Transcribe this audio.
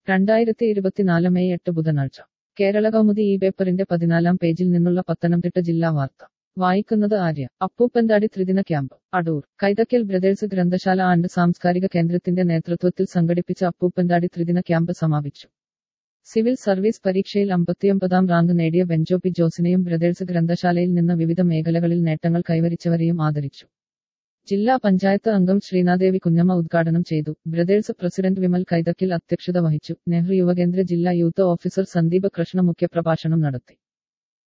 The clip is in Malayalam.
രണ്ടായിരത്തി ഇരുപത്തിനാല് മെയ് എട്ട് ബുധനാഴ്ച കേരള കൗമുദി ഈ പേപ്പറിന്റെ പതിനാലാം പേജിൽ നിന്നുള്ള പത്തനംതിട്ട ജില്ലാ വാർത്ത വായിക്കുന്നത് ആര്യ അപ്പൂപ്പന്താടി ത്രിദിന ക്യാമ്പ് അടൂർ കൈതക്കൽ ബ്രദേഴ്സ് ഗ്രന്ഥശാല ആൻഡ് സാംസ്കാരിക കേന്ദ്രത്തിന്റെ നേതൃത്വത്തിൽ സംഘടിപ്പിച്ച അപ്പൂപ്പന്താടി ത്രിദിന ക്യാമ്പ് സമാപിച്ചു സിവിൽ സർവീസ് പരീക്ഷയിൽ അമ്പത്തിയൊമ്പതാം റാങ്ക് നേടിയ ബെഞ്ചോപി ജോസിനെയും ബ്രദേഴ്സ് ഗ്രന്ഥശാലയിൽ നിന്ന് വിവിധ മേഖലകളിൽ നേട്ടങ്ങൾ കൈവരിച്ചവരെയും ആദരിച്ചു ജില്ലാ പഞ്ചായത്ത് അംഗം ശ്രീനാദേവി കുഞ്ഞമ്മ ഉദ്ഘാടനം ചെയ്തു ബ്രദേഴ്സ് പ്രസിഡന്റ് വിമൽ കൈതക്കിൽ അധ്യക്ഷത വഹിച്ചു നെഹ്റു യുവകേന്ദ്ര ജില്ലാ യൂത്ത് ഓഫീസർ സന്ദീപ് കൃഷ്ണ മുഖ്യപ്രഭാഷണം നടത്തി